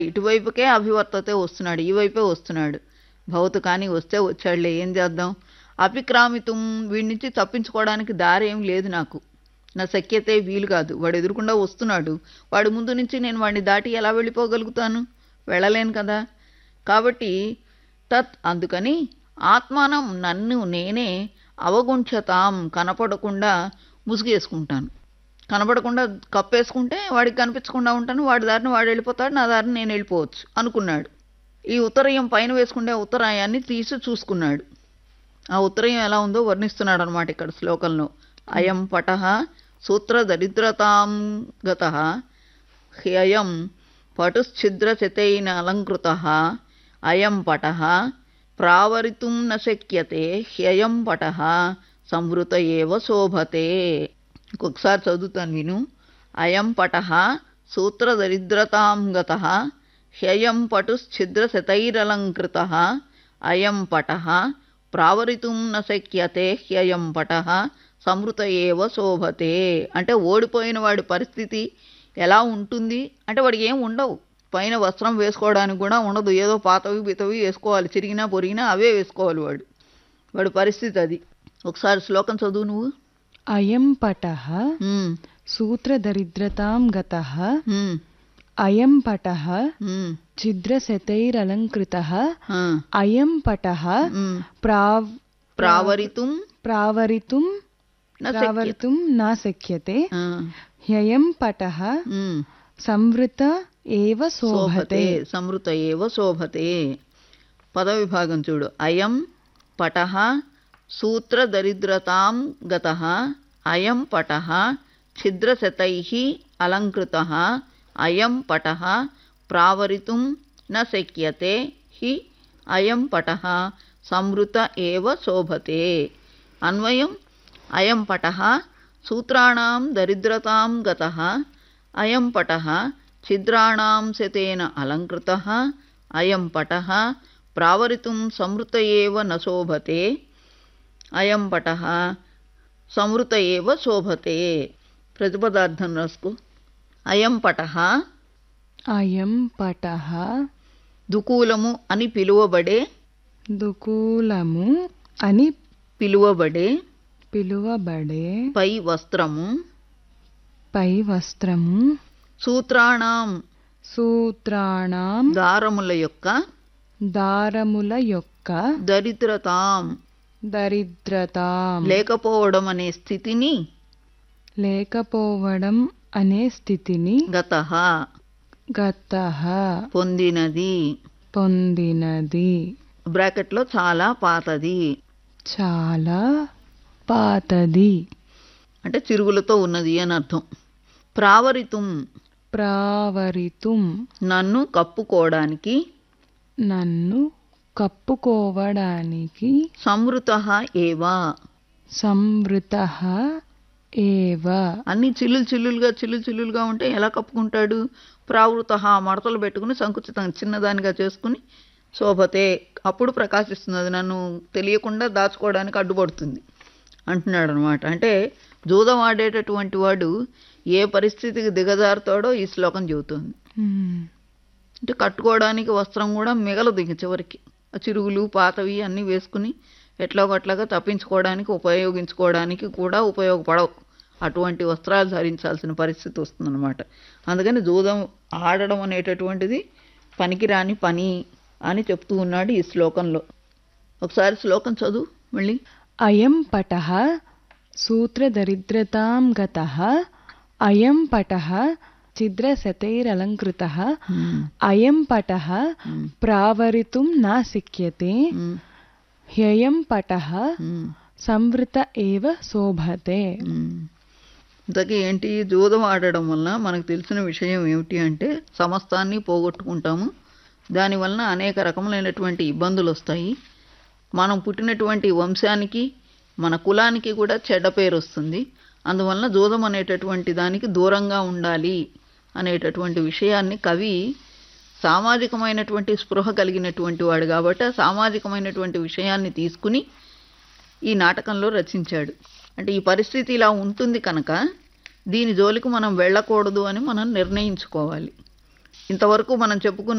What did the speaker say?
ఇటువైపుకే అభివర్తతే వస్తున్నాడు ఈ వైపే వస్తున్నాడు భౌతికాని వస్తే వచ్చాడులే ఏం చేద్దాం అపిక్రామితం వీడి నుంచి తప్పించుకోవడానికి దారి ఏం లేదు నాకు నా శక్యతే వీలు కాదు వాడు ఎదురుకుండా వస్తున్నాడు వాడి ముందు నుంచి నేను వాడిని దాటి ఎలా వెళ్ళిపోగలుగుతాను వెళ్ళలేను కదా కాబట్టి తత్ అందుకని ఆత్మానం నన్ను నేనే అవగుంచతాం కనపడకుండా ముసుగేసుకుంటాను కనపడకుండా కప్పేసుకుంటే వాడికి కనిపించకుండా ఉంటాను వాడి దారిని వాడు వెళ్ళిపోతాడు నా దారిని నేను వెళ్ళిపోవచ్చు అనుకున్నాడు ఈ ఉత్తరయం పైన వేసుకుంటే ఉత్తరాయాన్ని తీసి చూసుకున్నాడు ఆ ఉత్తరయం ఎలా ఉందో వర్ణిస్తున్నాడు అనమాట ఇక్కడ శ్లోకంలో అయం పట సూత్ర దరిద్రతాం గత హ్యయం పటుశ్ఛిద్రచతైన అలంకృత అయం పట ప్రావరితుం న శక్యతే హ్యయం పట సంవృత ఏవ శోభతే ఇంకొకసారి చదువుతాను విను అయం పట సూత్రదరిద్రతాం గత హ్యయం పటుశ్ఛిద్రశతైరలంకృత అయం పట ప్రావరితుం న శక్యతే హ్యయం పట సంవృత ఏవ శోభతే అంటే ఓడిపోయిన వాడి పరిస్థితి ఎలా ఉంటుంది అంటే వాడికి ఏం ఉండవు పైన వస్త్రం వేసుకోవడానికి కూడా ఉండదు ఏదో పాతవి బితవి వేసుకోవాలి చిరిగినా పొరిగినా అవే వేసుకోవాలి వాడు వాడి పరిస్థితి అది ఒకసారి శ్లోకం చదువు నువ్వు అయం పట ఉమ్, సూత్రదరిద్రతాం గత ఉమ్, అయం పట ఉమ్, ఛిద్రశతైరలంకృత ఆ, అయం పట ఉమ్. ప్రావ్ ప్రావరితుం ప్రావరితుం న శక్యతే. ప్రావరితుం నా శక్యతే ఆ, హ్యయం పట ఉమ్. సంవృత ఏవ శోభతే శోభతే సంవృత ఏవ శోభతే పదవిభాగం చూడు అయం పట సూత్రదరిద్రతాం గత అయం పట ఛిద్రశతై అలంకృత అయం పట ప్రావరితుం న శక్యతే హి అయం పట సంవృత ఏవ శోభతే అన్వయం అయం పట సూత్రాణం దరిద్రతాం గత అయం పట ఛిద్రాణం శతేన అలంకృత అయం పట ప్రావరితుం సంవృత ఏవ న శోభతే అయం పట సంవృత ఏవ శోభతే ప్రతిపదార్థం రాసుకో అయం పట అయం పట దుకూలము అని పిలువబడే దుకూలము అని పిలువబడే పిలువబడే పై వస్త్రము పై వస్త్రము సూత్రాణం సూత్రాణం దారముల యొక్క దారముల యొక్క దరిద్రతాం దరిద్రతాం లేకపోవడం అనే స్థితిని లేకపోవడం అనే స్థితిని గత గత పొందినది పొందినది బ్రాకెట్లో చాలా పాతది చాలా పాతది అంటే చిరుగులతో ఉన్నది అని అర్థం ప్రావరితం ప్రావరితుం నన్ను కప్పుకోవడానికి నన్ను కప్పుకోవడానికి సంవృత ఏవా సంవృత ఏవ అన్ని చిల్లులు చిల్లులుగా చిల్లులు చిల్లులుగా ఉంటే ఎలా కప్పుకుంటాడు ప్రావృత మడతలు పెట్టుకుని సంకుచితం చిన్నదానిగా చేసుకుని శోభతే అప్పుడు ప్రకాశిస్తుంది అది నన్ను తెలియకుండా దాచుకోవడానికి అడ్డుపడుతుంది అంటున్నాడు అనమాట అంటే జూదం ఆడేటటువంటి వాడు ఏ పరిస్థితికి దిగజారుతాడో ఈ శ్లోకం చెబుతుంది మ్మ్. అంటే కట్టుకోవడానికి వస్త్రం కూడా మిగలదు ఇంక చివరికి ఆ చిరుగులు పాతవి అన్నీ వేసుకుని ఎట్లా గట్లాగా తప్పించుకోవడానికి ఉపయోగించుకోవడానికి కూడా ఉపయోగపడవు అటువంటి వస్త్రాలు ధరించాల్సిన పరిస్థితి వస్తుందన్నమాట అందుకని జూదం ఆడడం అనేటటువంటిది పనికిరాని పని అని చెప్తూ ఉన్నాడు ఈ శ్లోకంలో ఒకసారి శ్లోకం చదువు మళ్ళీ అయం పట సూత్రదరిద్రతాం గత అయం పట ఛిద్రశతైరలంకృత అయం పట మ్మ్. ప్రావరితుం నా శక్యతే మ్మ్. హ్యయం పట మ్మ్. సంవృత ఏవ శోభతే మ్మ్. ఇంతకీ ఏంటి జూదం ఆడడం వలన మనకు తెలిసిన విషయం ఏమిటి అంటే సమస్తాన్ని పోగొట్టుకుంటాము దానివలన అనేక రకములైనటువంటి ఇబ్బందులు వస్తాయి మనం పుట్టినటువంటి వంశానికి మన కులానికి కూడా చెడ్డ పేరు వస్తుంది అందువలన జూదం అనేటటువంటి దానికి దూరంగా ఉండాలి అనేటటువంటి విషయాన్ని కవి సామాజికమైనటువంటి స్పృహ కలిగినటువంటి వాడు కాబట్టి ఆ సామాజికమైనటువంటి విషయాన్ని తీసుకుని ఈ నాటకంలో రచించాడు అంటే ఈ పరిస్థితి ఇలా ఉంటుంది కనుక దీని జోలికి మనం వెళ్ళకూడదు అని మనం నిర్ణయించుకోవాలి ఇంతవరకు మనం చెప్పుకున్న